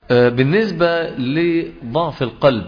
بالنسبة لضعف القلب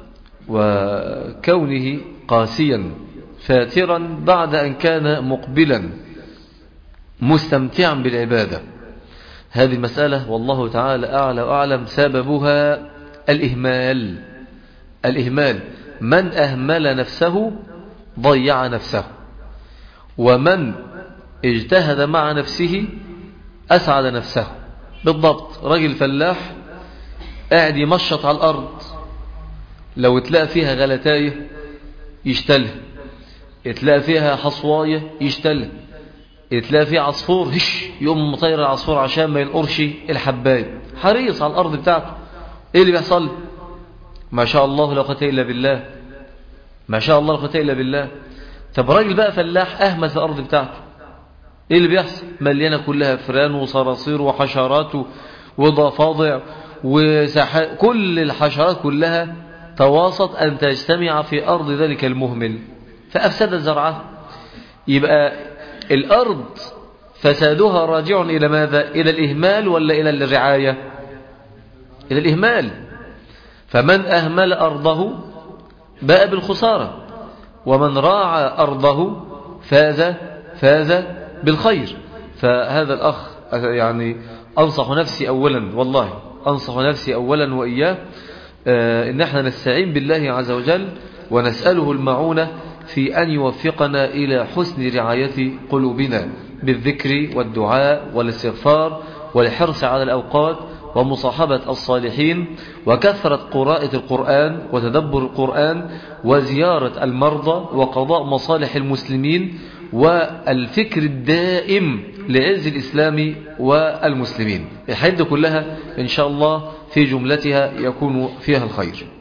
وكونه قاسيا فاترا بعد أن كان مقبلا مستمتعا بالعبادة هذه المسألة والله تعالى أعلى وأعلم سببها الإهمال الإهمال من أهمل نفسه ضيع نفسه ومن اجتهد مع نفسه أسعد نفسه بالضبط رجل فلاح قاعد يمشط على الأرض لو تلاقى فيها غلتاية يشتلها تلاقى فيها حصواية يشتلها تلاقى فيها عصفور هش يقوم مطير العصفور عشان ما ينقرش الحباية حريص على الأرض بتاعته ايه اللي بيحصل ما شاء الله لا قوه الا بالله ما شاء الله لا قوه الا بالله طب راجل بقى فلاح اهمل في الارض بتاعته ايه اللي بيحصل مليانه كلها فران وصراصير وحشرات وضفادع وسحا كل الحشرات كلها تواصت ان تجتمع في ارض ذلك المهمل فافسدت زرعه يبقى الارض فسادها راجع الى ماذا الى الاهمال ولا الى الرعايه الى الاهمال فمن أهمل أرضه باء بالخسارة ومن راعى أرضه فاز فاز بالخير فهذا الأخ يعني أنصح نفسي أولا والله أنصح نفسي أولا وإياه آه، إن احنا نستعين بالله عز وجل ونسأله المعونة في أن يوفقنا إلى حسن رعاية قلوبنا بالذكر والدعاء والاستغفار والحرص على الأوقات ومصاحبة الصالحين وكثرة قراءة القرآن وتدبر القرآن وزيارة المرضى وقضاء مصالح المسلمين والفكر الدائم لعز الإسلام والمسلمين الحدة كلها إن شاء الله في جملتها يكون فيها الخير